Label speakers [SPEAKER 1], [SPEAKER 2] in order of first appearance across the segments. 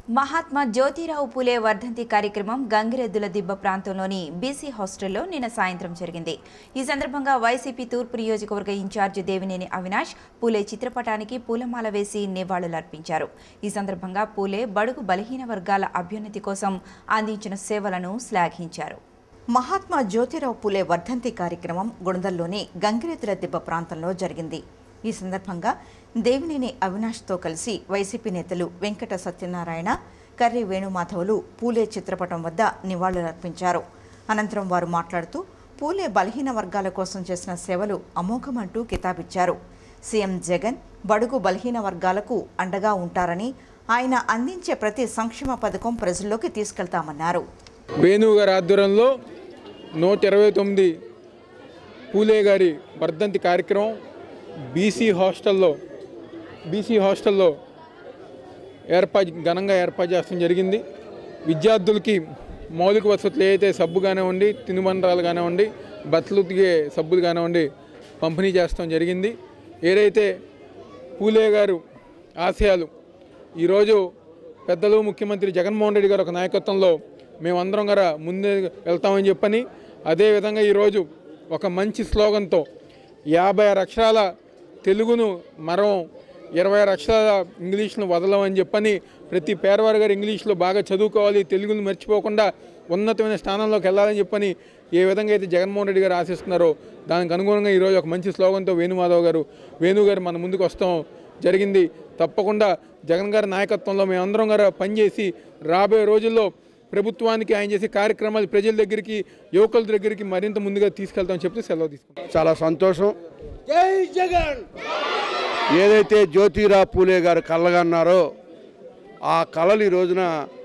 [SPEAKER 1] మహాత్మా జ్యోతిరావు పూలే వర్ధంతి కార్యక్రమం గంగిరెద్దుల దిబ్బ ప్రాంతంలోని బీసీ హాస్టల్లో నిన్న సాయంత్రం జరిగింది ఈ సందర్భంగా వైసీపీ తూర్పు నియోజకవర్గ ఇన్ఛార్జి దేవినేని అవినాష్ పూలే చిత్రపటానికి పూలమాల వేసి నివాళులర్పించారు ఈ సందర్భంగా పూలే బడుగు బలహీన వర్గాల అభ్యున్నతి కోసం అందించిన సేవలను శ్లాఘించారు మహాత్మా జ్యోతిరావు పూలే వర్ధంతి కార్యక్రమం గుణదల్లోని గంగిరెద్దుల దిబ్బ ప్రాంతంలో జరిగింది ఈ సందర్భంగా దేవినేని అవినాష్తో కలిసి వైసీపీ నేతలు వెంకట సత్యనారాయణ కర్రి వేణుమాధవులు పూలే చిత్రపటం వద్ద నివాళులర్పించారు అనంతరం వారు మాట్లాడుతూ పూలే బలహీన వర్గాల కోసం చేసిన సేవలు అమోఘమంటూ కితాబిచ్చారు సీఎం జగన్ బడుగు బలహీన వర్గాలకు అండగా ఉంటారని ఆయన అందించే ప్రతి సంక్షేమ పథకం ప్రజల్లోకి తీసుకెళ్తామన్నారు
[SPEAKER 2] వేణు గారి ఆధ్వర్యంలో నూట ఇరవై తొమ్మిది పూలే గారి వర్ధంతి కార్యక్రమం బీసీ హాస్టల్లో బీసీ హాస్టల్లో ఏర్పాటు ఘనంగా ఏర్పాటు చేయడం జరిగింది విద్యార్థులకి మౌలిక వసతులు ఏదైతే సబ్బు కానివ్వండి తినుబండరాలు కానివ్వండి బట్టలు ఉతికే సబ్బులు కానివ్వండి పంపిణీ చేస్తాం జరిగింది ఏదైతే పూలే గారు ఆశయాలు ఈరోజు పెద్దలు ముఖ్యమంత్రి జగన్మోహన్ రెడ్డి గారు ఒక నాయకత్వంలో మేమందరం గారు ముందే వెళ్తామని చెప్పని అదేవిధంగా ఈరోజు ఒక మంచి స్లోగన్తో యాభై ఆరు అక్షరాల తెలుగును మరం ఇరవై ఆరు అక్షరాల ఇంగ్లీష్ను వదలమని చెప్పని ప్రతి పేదవారి గారు ఇంగ్లీష్లో బాగా చదువుకోవాలి తెలుగును మర్చిపోకుండా ఉన్నతమైన స్థానంలోకి వెళ్ళాలని చెప్పని ఏ విధంగా అయితే జగన్మోహన్ రెడ్డి గారు ఆశిస్తున్నారో దానికి అనుగుణంగా ఈరోజు ఒక మంచి స్లోగన్తో వేణుమాధవ్ గారు వేణు గారు మన ముందుకు వస్తాం జరిగింది తప్పకుండా జగన్ గారి నాయకత్వంలో మేమందరం గారు పనిచేసి రాబోయే రోజుల్లో ప్రభుత్వానికి ఆయన చేసే కార్యక్రమాలు ప్రజల దగ్గరికి యువకుల దగ్గరికి మరింత ముందుగా తీసుకెళ్తామని చెప్తే సెలవు తీసుకుంటాం
[SPEAKER 3] చాలా సంతోషం ఏదైతే జ్యోతిరా పూలే గారు కళ్ళగన్నారో ఆ కళలు ఈ రోజున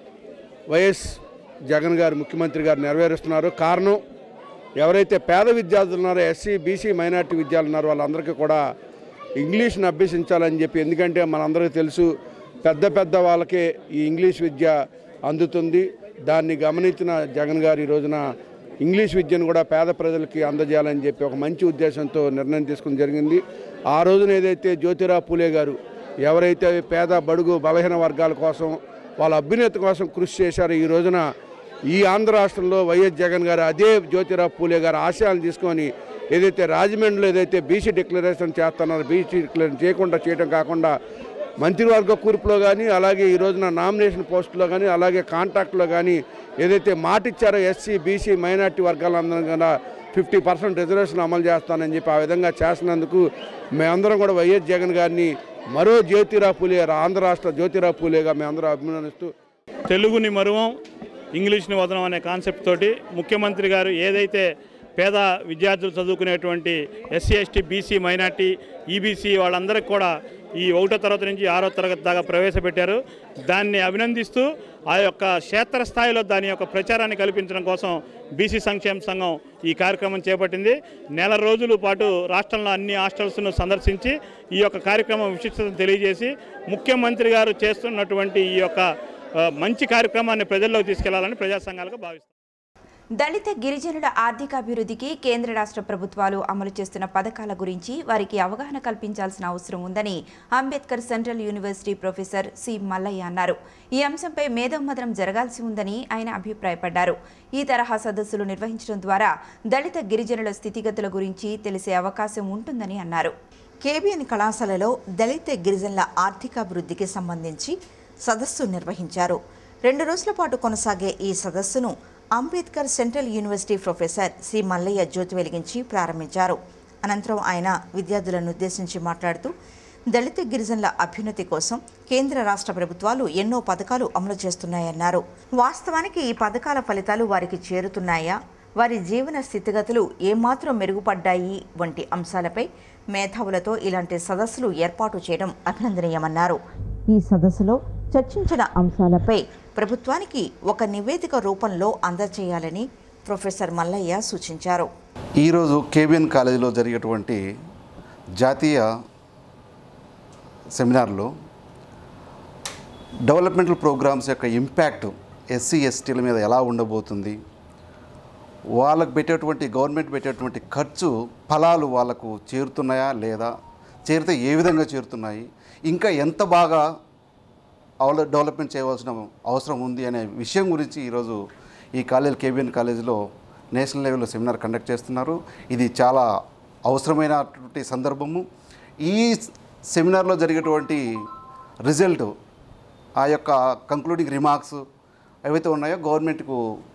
[SPEAKER 3] వైఎస్ జగన్ గారు ముఖ్యమంత్రి గారు నెరవేరుస్తున్నారు కారణం ఎవరైతే పేద విద్యార్థులు ఉన్నారో ఎస్సీ బీసీ మైనార్టీ విద్యార్థులు ఉన్నారో వాళ్ళందరికీ కూడా ఇంగ్లీష్ని అభ్యసించాలని చెప్పి ఎందుకంటే మనందరికీ తెలుసు పెద్ద పెద్ద వాళ్ళకే ఈ ఇంగ్లీష్ విద్య అందుతుంది దాన్ని గమనించిన జగన్ గారు ఈ రోజున ఇంగ్లీష్ విద్యను కూడా పేద ప్రజలకి అందజేయాలని చెప్పి ఒక మంచి ఉద్దేశంతో నిర్ణయం తీసుకుని జరిగింది ఆ రోజున ఏదైతే జ్యోతిరావు పూలే గారు ఎవరైతే పేద బడుగు బలహీన వర్గాల కోసం వాళ్ళ అభ్యున్నతి కోసం కృషి చేశారో ఈ రోజున ఈ ఆంధ్ర రాష్ట్రంలో వైఎస్ జగన్ గారు అదే జ్యోతిరావు పూలే గారు ఆశయాలు తీసుకొని ఏదైతే రాజమండ్రిలో ఏదైతే బీసీ డిక్లరేషన్ చేస్తున్నారో బీసీ డిక్లరేషన్ చేయకుండా చేయడం కాకుండా మంత్రివర్గ కూర్పులో కానీ అలాగే ఈ రోజున నామినేషన్ పోస్టులో కానీ అలాగే కాంట్రాక్ట్లో కానీ ఏదైతే మాట ఇచ్చారో ఎస్సీ బీసీ మైనార్టీ వర్గాలందరం కూడా ఫిఫ్టీ పర్సెంట్ రిజర్వేషన్ అమలు చేస్తానని చెప్పి ఆ విధంగా చేసినందుకు మేమందరం కూడా వైఎస్ జగన్ గారిని మరో జ్యోతిరావు పూలే ఆంధ్ర రాష్ట్ర జ్యోతిరావు పూలేగా మేమందరం అభినందిస్తూ
[SPEAKER 4] తెలుగుని మరువం ఇంగ్లీష్ని వదనం అనే కాన్సెప్ట్ తోటి ముఖ్యమంత్రి గారు ఏదైతే పేద విద్యార్థులు చదువుకునేటువంటి SC ST BC minority EBC వాళ్ళందరికీ కూడా ఈ ఒకటో తరగతి నుంచి ఆరో తరగతి దాకా ప్రవేశపెట్టారు దాన్ని అభినందిస్తూ ఆ యొక్క క్షేత్రస్థాయిలో దాని యొక్క ప్రచారాన్ని కల్పించడం కోసం బీసీ సంక్షేమ సంఘం ఈ కార్యక్రమం చేపట్టింది నెల రోజుల పాటు రాష్ట్రంలో అన్ని హాస్టల్స్ను సందర్శించి ఈ యొక్క కార్యక్రమం విశిష్టతను తెలియజేసి ముఖ్యమంత్రి గారు చేస్తున్నటువంటి ఈ యొక్క ఆ, మంచి కార్యక్రమాన్ని ప్రజల్లోకి తీసుకెళ్లాలని ప్రజా సంఘాలుగా భావిస్తాం
[SPEAKER 1] దళిత గిరిజనుల ఆర్థికాభివృద్ధికి కేంద్ర రాష్ట్ర ప్రభుత్వాలు అమలు చేస్తున్న పథకాల గురించి వారికి అవగాహన కల్పించాల్సిన అవసరం ఉందని Ambedkar central university professor C Mallaiah అన్నారు ఈ అంశంపై మేధోమదనం జరగాల్సి ఉందని ఆయన అభిప్రాయపడ్డారు ఈ తరహా సదస్సులు నిర్వహించడం ద్వారా దళిత గిరిజనుల స్థితిగతుల గురించి తెలిసే అవకాశం ఉంటుందని అన్నారు కేబిఎన్ కళాశాలలో దళిత గిరిజనుల ఆర్థికాభివృద్ధికి సంబంధించి సదస్సు నిర్వహించారు రెండు రోజుల పాటు కొనసాగే ఈ సదస్సును Ambedkar central university professor C Mallaiah జ్యోతి వెలిగించి ప్రారంభించారు అనంతరం ఆయన విద్యార్థులను ఉద్దేశించి మాట్లాడుతూ దళిత గిరిజనుల అభ్యున్నతి కోసం కేంద్ర రాష్ట్ర ప్రభుత్వాలు ఎన్నో పథకాలు అమలు చేస్తున్నాయన్నారు వాస్తవానికి ఈ పథకాల ఫలితాలు వారికి చేరుతున్నాయా వారి జీవన స్థితిగతులు ఏమాత్రం మెరుగుపడ్డాయి వంటి అంశాలపై మేధావులతో ఇలాంటి సదస్సులు ఏర్పాటు చేయడం అభినందనీయమన్నారు ఈ సదస్సులో చర్చించిన అంశాలపై ప్రభుత్వానికి ఒక నివేదిక రూపంలో అందజేయాలని ప్రొఫెసర్ మల్లయ్య సూచించారు
[SPEAKER 5] ఈరోజు కేబిఎన్ కాలేజీలో జరిగేటువంటి జాతీయ సెమినార్లో డెవలప్మెంటల్ ప్రోగ్రామ్స్ యొక్క ఇంపాక్ట్ ఎస్సీ ఎస్టీల మీద ఎలా ఉండబోతుంది వాళ్ళకు పెట్టేటువంటి గవర్నమెంట్ పెట్టేటువంటి ఖర్చు ఫలాలు వాళ్ళకు చేరుతున్నాయా లేదా చేరితే ఏ విధంగా చేరుతున్నాయి ఇంకా ఎంత బాగా అవల డెవలప్మెంట్ చేయవలసిన అవసరం ఉంది అనే విషయం గురించి ఈరోజు ఈ కాలేజ్ కేబిఎన్ కాలేజీలో నేషనల్ లెవెల్లో సెమినార్ కండక్ట్ చేస్తున్నారు ఇది చాలా అవసరమైనటువంటి సందర్భము ఈ సెమినార్లో జరిగేటువంటి రిజల్ట్ ఆ యొక్క కంక్లూడింగ్ రిమార్క్స్ ఏవైతే ఉన్నాయో గవర్నమెంట్కు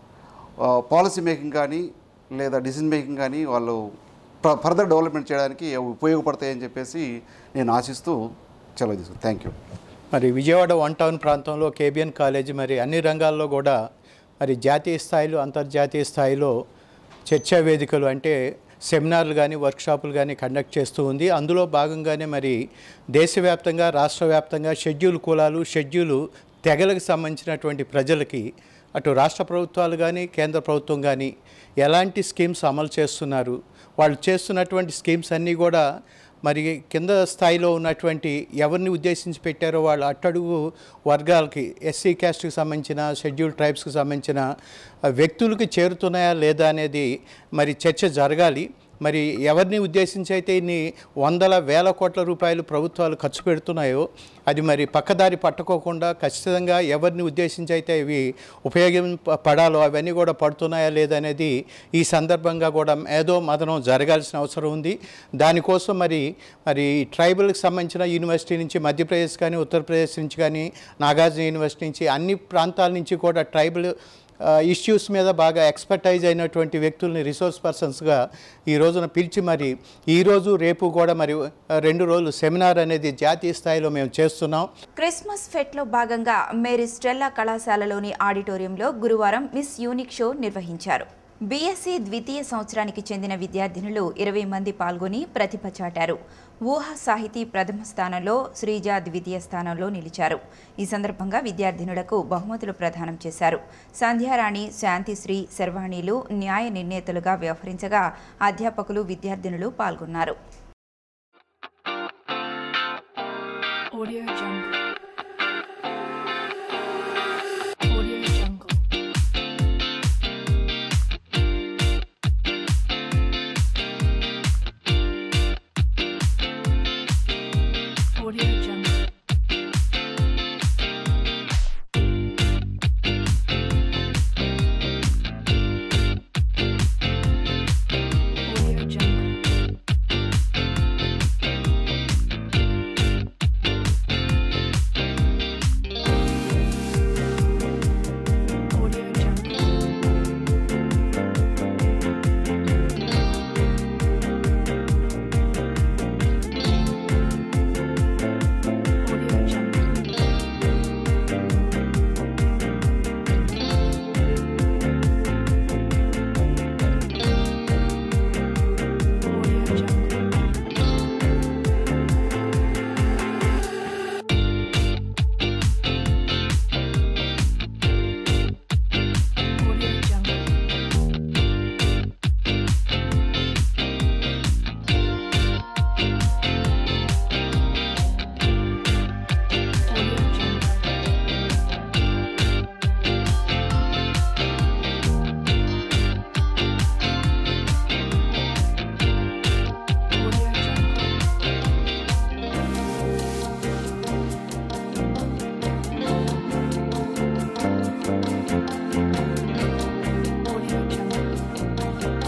[SPEAKER 5] పాలసీ మేకింగ్ కానీ లేదా డిసిజన్ మేకింగ్ కానీ వాళ్ళు ఫర్దర్ డెవలప్మెంట్ చేయడానికి ఉపయోగపడతాయని చెప్పేసి నేను ఆశిస్తూ సెలవు తీసుకు థ్యాంక్ యూ
[SPEAKER 6] మరి విజయవాడ వన్ టౌన్ ప్రాంతంలో కేబిఎన్ కాలేజ్ మరి అన్ని రంగాల్లో కూడా మరి జాతీయ స్థాయిలో అంతర్జాతీయ స్థాయిలో చర్చా వేదికలు అంటే సెమినార్లు కానీ వర్క్షాపులు కానీ కండక్ట్ చేస్తూ ఉంది అందులో భాగంగానే మరి దేశవ్యాప్తంగా రాష్ట్ర వ్యాప్తంగా షెడ్యూల్ కులాలు షెడ్యూల్ తెగలకు సంబంధించినటువంటి ప్రజలకి అటు రాష్ట్ర ప్రభుత్వాలు కానీ కేంద్ర ప్రభుత్వం కానీ ఎలాంటి స్కీమ్స్ అమలు చేస్తున్నారు వాళ్ళు చేస్తున్నటువంటి స్కీమ్స్ అన్నీ కూడా మరి కింద స్థాయిలో ఉన్నటువంటి ఎవరిని ఉద్దేశించి పెట్టారో వాళ్ళు అట్టడుగు వర్గాలకి ఎస్సీ క్యాస్ట్కి సంబంధించిన షెడ్యూల్ ట్రైబ్స్కి సంబంధించిన ఆ, వ్యక్తులకి చేరుతున్నాయా లేదా అనేది మరి చర్చ జరగాలి మరి ఎవరిని ఉద్దేశించి అయితే ఇన్ని వందల వేల కోట్ల రూపాయలు ప్రభుత్వాలు ఖర్చు పెడుతున్నాయో అది మరి పక్కదారి పట్టుకోకుండా ఖచ్చితంగా ఎవరిని ఉద్దేశించి అయితే ఇవి ఉపయోగపడాలో అవన్నీ కూడా పడుతున్నాయా లేదనేది ఈ సందర్భంగా కూడా ఏదో మదనం జరగాల్సిన అవసరం ఉంది దానికోసం మరి మరి ట్రైబల్కి సంబంధించిన యూనివర్సిటీ నుంచి మధ్యప్రదేశ్ కానీ ఉత్తరప్రదేశ్ నుంచి కానీ నాగార్జున యూనివర్సిటీ నుంచి అన్ని ప్రాంతాల నుంచి కూడా ట్రైబల్ ఇష్యూస్ మీద బాగా ఎక్స్పర్టైజ్ అయినటువంటి వ్యక్తుల్ని రిసోర్స్ పర్సన్స్గా ఈ రోజున పిలిచి మరి ఈరోజు రేపు కూడా మరి ఆ, రెండు రోజులు సెమినార్ అనేది జాతీయ స్థాయిలో మేము చేస్తున్నాం
[SPEAKER 1] క్రిస్మస్ ఫెట్లో భాగంగా మేరీ స్టెల్లా కళాశాలలోని ఆడిటోరియంలో గురువారం మిస్ యూనిక్ షో నిర్వహించారు బీఎస్సీ ద్వితీయ సంవత్సరానికి చెందిన విద్యార్థినులు ఇరవై మంది పాల్గొని ప్రతిభ చాటారు ఊహా సాహితీ ప్రథమ స్థానంలో శ్రీజ ద్వితీయ స్థానంలో నిలిచారు ఈ సందర్భంగా విద్యార్థినులకు బహుమతులు ప్రదానం చేశారు సంధ్యారాణి శాంతిశ్రీ శర్వాణిలు న్యాయ నిర్ణేతలుగా వ్యవహరించగా అధ్యాపకులు విద్యార్థినులు పాల్గొన్నారు
[SPEAKER 7] Audio Jungle. Audio Jungle. Audio Jungle. Audio Jungle. Audio Jungle. Audio Jungle. Audio Jungle. Audio Jungle. Audio Jungle. Audio Jungle. Audio Jungle.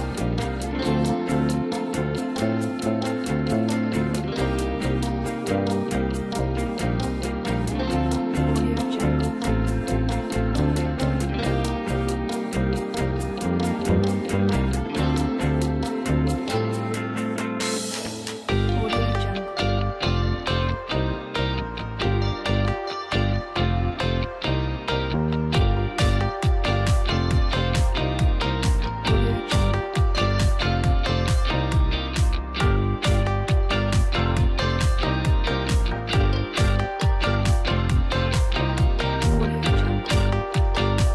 [SPEAKER 7] Audio Jungle. Audio Jungle. Audio Jungle. Audio Jungle.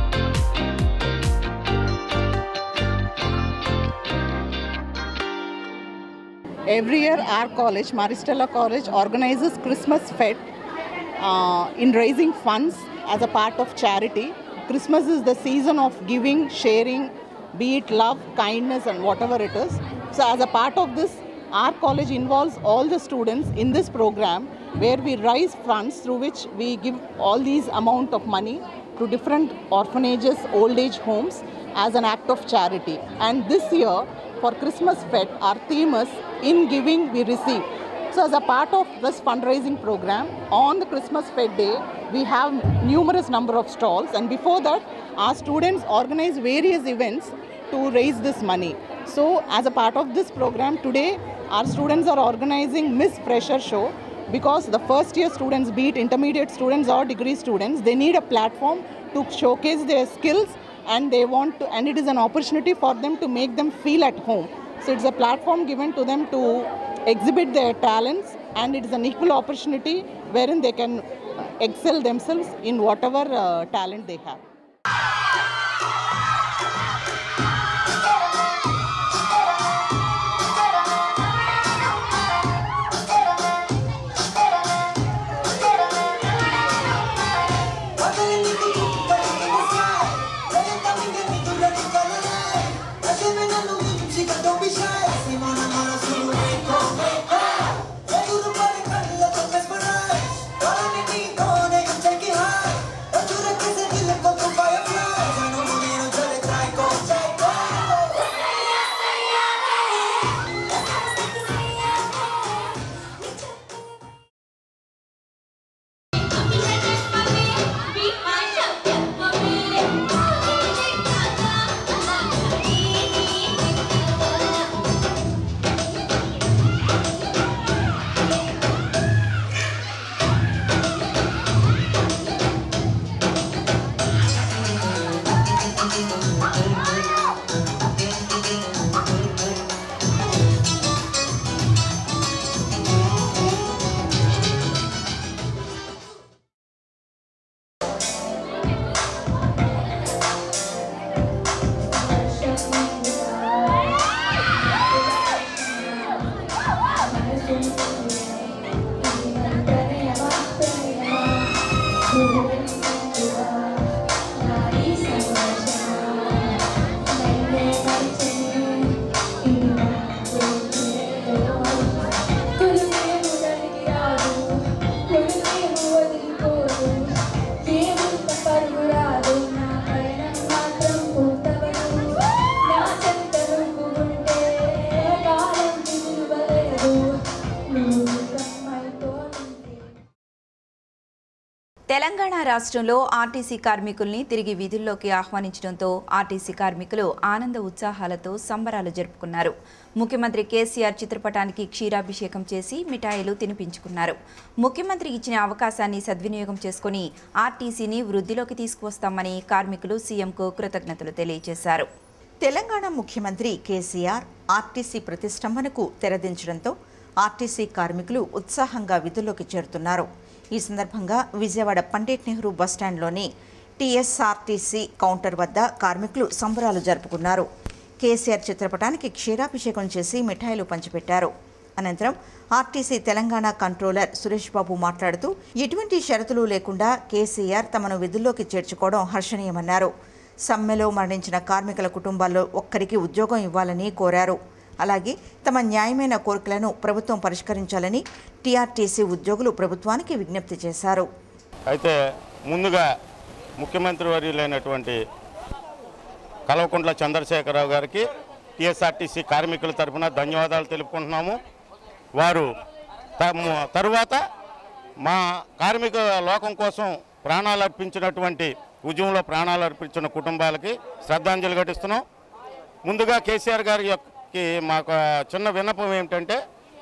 [SPEAKER 8] Every year, our college, Maristella College, organizes Christmas Fete uh, in raising funds as a part of charity. Christmas is the season of giving, sharing, be it love, kindness, and whatever it is. So, as a part of this, our college involves all the students in this program where we raise funds through which we give all these amount of money to different orphanages, old age homes as an act of charity. And this year, for Christmas Fete, our theme is In Giving We Receive. So, as a part of this fundraising program, on the Christmas Fete Day, we have numerous number of stalls, and before that, our students organize various events to raise this money. So, as a part of this program today, our students are organizing Miss Fresher Show because the first year students, be it intermediate students or degree students, they need a platform to showcase their skills and they want to, and it is an opportunity for them to make them feel at home. So it's a platform given to them to exhibit their talents and it is an equal opportunity wherein they can excel themselves in whatever uh, talent they have.
[SPEAKER 1] Telangana రాష్ట్రంలో RTC కార్మికుల్ని తిరిగి విధుల్లోకి ఆహ్వానించడంతో RTC కార్మికులు ఆనంద ఉత్సాహాలతో సంబరాలు జరుపుకున్నారు ముఖ్యమంత్రి కేసీఆర్ చిత్రపటానికి క్షీరాభిషేకం చేసి మిఠాయిలు తినిపించుకున్నారు ముఖ్యమంత్రి ఇచ్చిన అవకాశాన్ని సద్వినియోగం చేసుకుని ఆర్టీసీని వృద్ధిలోకి తీసుకువస్తామని కార్మికులు సీఎంకు కృతజ్ఞతలు తెలియజేశారు
[SPEAKER 9] తెలంగాణ ముఖ్యమంత్రి కేసీఆర్ ఆర్టీసీ ప్రతిష్టంభనకు తెరదించడంతో ఆర్టీసీ కార్మికులు ఉత్సాహంగా విధుల్లోకి చేరుతున్నారు ఈ సందర్భంగా విజయవాడ పండిట్ నెహ్రూ బస్టాండ్లోని టీఎస్ఆర్టీసీ కౌంటర్ వద్ద కార్మికులు సంబరాలు జరుపుకున్నారు కేసీఆర్ చిత్రపటానికి క్షీరాభిషేకం చేసి మిఠాయిలు పంచిపెట్టారు అనంతరం ఆర్టీసీ తెలంగాణ కంట్రోలర్ సురేష్ బాబు మాట్లాడుతూ ఎటువంటి షరతులు లేకుండా కేసీఆర్ తమను విధుల్లోకి చేర్చుకోవడం హర్షణీయమన్నారు సమ్మెలో మరణించిన కార్మికుల కుటుంబాల్లో ఒక్కరికి ఉద్యోగం ఇవ్వాలని కోరారు అలాగే తమ న్యాయమైన కోరికలను ప్రభుత్వం పరిష్కరించాలని టీఆర్టీసీ ఉద్యోగులు ప్రభుత్వానికి విజ్ఞప్తి చేశారు
[SPEAKER 10] అయితే ముందుగా ముఖ్యమంత్రి వర్యులైనటువంటి కల్వకుంట్ల చంద్రశేఖరరావు గారికి టీఎస్ఆర్టీసీ కార్మికుల తరఫున ధన్యవాదాలు తెలుపుకుంటున్నాము వారు తమ తరువాత మా కార్మిక లోకం కోసం ప్రాణాలు అర్పించినటువంటి ఉద్యమంలో ప్రాణాలు అర్పించిన కుటుంబాలకి శ్రద్ధాంజలి ఘటిస్తున్నాం ముందుగా కేసీఆర్ గారి యొక్క మాకు చిన్న విన్నపం ఏమిటంటే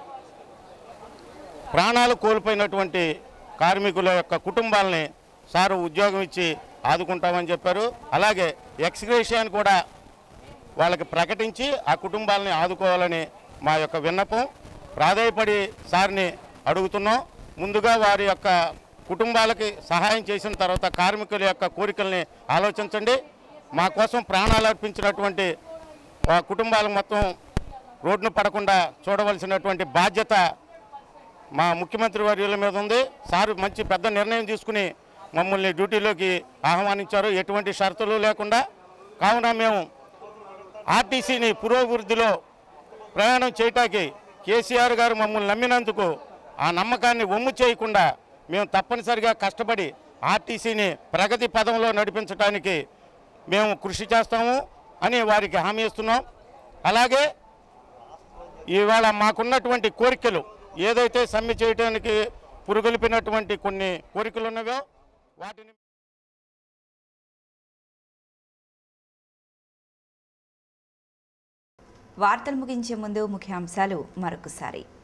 [SPEAKER 10] ప్రాణాలు కోల్పోయినటువంటి కార్మికుల యొక్క కుటుంబాలని సారు ఉద్యోగం ఇచ్చి ఆదుకుంటామని చెప్పారు అలాగే ఎక్స్గ్రేషియాని కూడా వాళ్ళకి ప్రకటించి ఆ కుటుంబాలని ఆదుకోవాలని మా యొక్క విన్నపం ప్రాధాయపడి సార్ని అడుగుతున్నాం ముందుగా వారి యొక్క కుటుంబాలకి సహాయం చేసిన తర్వాత కార్మికుల యొక్క కోరికల్ని ఆలోచించండి మా కోసం ప్రాణాలు అర్పించినటువంటి ఆ కుటుంబాలకు మొత్తం రోడ్డును పడకుండా చూడవలసినటువంటి బాధ్యత మా ముఖ్యమంత్రి వర్యుల మీద ఉంది సార్ మంచి పెద్ద నిర్ణయం తీసుకుని మమ్మల్ని డ్యూటీలోకి ఆహ్వానించారు ఎటువంటి షరతులు లేకుండా కావున మేము ఆర్టీసీని పురోభివృద్ధిలో ప్రయాణం చేయటానికి కేసీఆర్ గారు మమ్మల్ని నమ్మినందుకు ఆ నమ్మకాన్ని ఒమ్ము చేయకుండా మేము తప్పనిసరిగా కష్టపడి ఆర్టీసీని ప్రగతి పదంలో నడిపించడానికి మేము కృషి చేస్తాము అని వారికి హామీ ఇస్తున్నాం అలాగే ఇవాళ మాకున్నటువంటి కోరికలు ఏదైతే సమ్మె చేయడానికి పురుగొల్పినటువంటి కొన్ని కోరికలు ఉన్నవో వాటిని
[SPEAKER 1] వార్తలు ముగించే ముందు ముఖ్యాంశాలు మరొకసారి